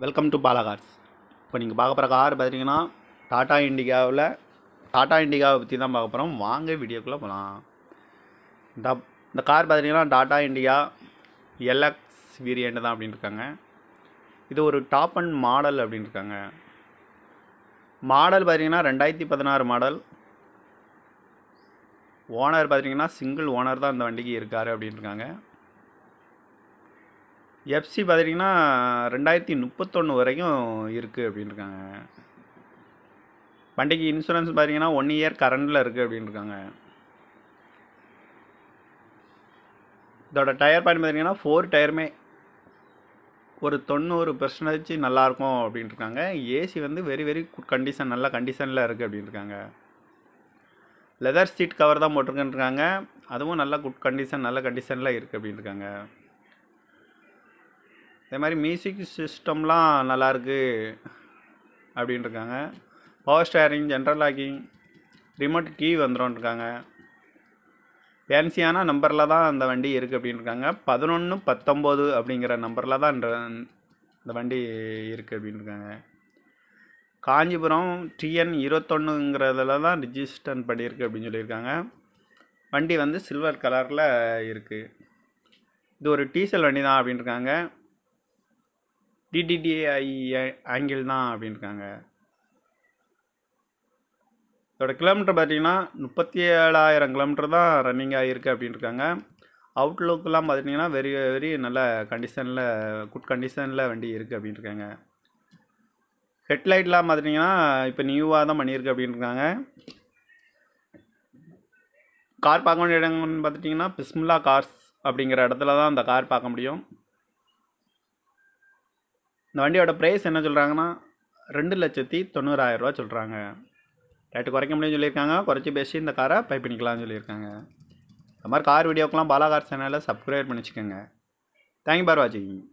welcome to Bala cars இப்போ நீங்கள் பார்க்க போகிற கார் பார்த்தீங்கன்னா டாடா இண்டிகாவில் டாடா இண்டிகாவை பற்றி தான் பார்க்க போகிறோம் வாங்க வீடியோக்குள்ளே போகலாம் இந்த இந்த கார் பார்த்தீங்கன்னா டாடா இண்டிகா எல்எக்ஸ் வேரியண்ட் தான் அப்படின்னு இருக்காங்க இது ஒரு டாப் அண்ட் மாடல் அப்படின்னு இருக்காங்க மாடல் பார்த்தீங்கன்னா ரெண்டாயிரத்தி பதினாறு மாடல் ஓனர் பார்த்தீங்கன்னா சிங்கிள் ஓனர் தான் இந்த வண்டிக்கு இருக்கார் அப்படின்னு இருக்காங்க எஃப்சி பார்த்துட்டிங்கன்னா ரெண்டாயிரத்தி முப்பத்தொன்று வரைக்கும் இருக்குது அப்படின்னு இருக்காங்க வண்டிக்கு இன்சூரன்ஸ் பார்த்தீங்கன்னா ஒன் இயர் கரண்டில் இருக்குது அப்படின்னு இருக்காங்க இதோட டயர் பாயிண்ட் பார்த்தீங்கன்னா ஃபோர் டயருமே ஒரு தொண்ணூறு பெர்சன்டேஜ் நல்லாயிருக்கும் அப்படின்னு இருக்காங்க ஏசி வந்து வெரி வெரி குட் கண்டிஷன் நல்ல கண்டிஷனில் இருக்குது அப்படின்னு இருக்காங்க லெதர் சீட் கவர் தான் போட்டிருக்குன்னு இருக்காங்க அதுவும் நல்ல குட் கண்டிஷன் நல்ல கண்டிஷனில் இருக்குது அப்படின்னு இருக்காங்க அதே மாதிரி மியூசிக் சிஸ்டம்லாம் நல்லாயிருக்கு அப்படின்னு இருக்காங்க power steering general locking remote key வந்துடும் இருக்காங்க ஃபேன்சியான நம்பரில் தான் அந்த வண்டி இருக்குது அப்படின்னு இருக்காங்க பதினொன்று பத்தொம்போது அப்படிங்கிற நம்பரில் தான் இந்த இந்த வண்டி இருக்குது அப்படின்னு இருக்காங்க காஞ்சிபுரம் டிஎன் இருபத்தொன்னுங்கிறதுல தான் ரிஜிஸ்டர் பண்ணியிருக்கு அப்படின்னு சொல்லியிருக்காங்க வண்டி வந்து சில்வர் கலரில் இருக்குது இது ஒரு டீசல் வண்டி தான் அப்படின்னு இருக்காங்க டிடிடிஐ ஆங்கிள் தான் அப்படின்னு இருக்காங்க இதோட கிலோமீட்டர் பார்த்தீங்கன்னா முப்பத்தி ஏழாயிரம் கிலோமீட்டர் தான் ரன்னிங் ஆகிருக்கு அப்படின்னு இருக்காங்க அவுட்லுக்கெலாம் பார்த்துட்டிங்கன்னா வெரி வெரி நல்ல கண்டிஷனில் குட் கண்டிஷனில் வண்டி இருக்குது அப்படின்னு இருக்காங்க ஹெட்லைட்லாம் பார்த்துட்டிங்கன்னா இப்போ நியூவாக தான் பண்ணியிருக்கு அப்படின்னு இருக்காங்க கார் பார்க்க வேண்டிய இடங்கள்னு பார்த்துட்டிங்கன்னா பிஸ்மில்லா கார்ஸ் அப்படிங்கிற இடத்துல தான் அந்த கார் பார்க்க முடியும் இந்த வண்டியோட ப்ரைஸ் என்ன சொல்கிறாங்கன்னா ரெண்டு லட்சத்தி தொண்ணூறாயிரரூவா சொல்கிறாங்க ரேட்டு குறைக்க முடியும்னு சொல்லியிருக்காங்க குறைச்சி பேசி இந்த காரை பை பண்ணிக்கலாம்னு சொல்லியிருக்காங்க இந்த மாதிரி கார் வீடியோக்கெலாம் பாலா கார் சேனலில் சப்ஸ்கிரைப் பண்ணி வச்சுக்கோங்க தேங்க்யூ பார் வாட்சிங்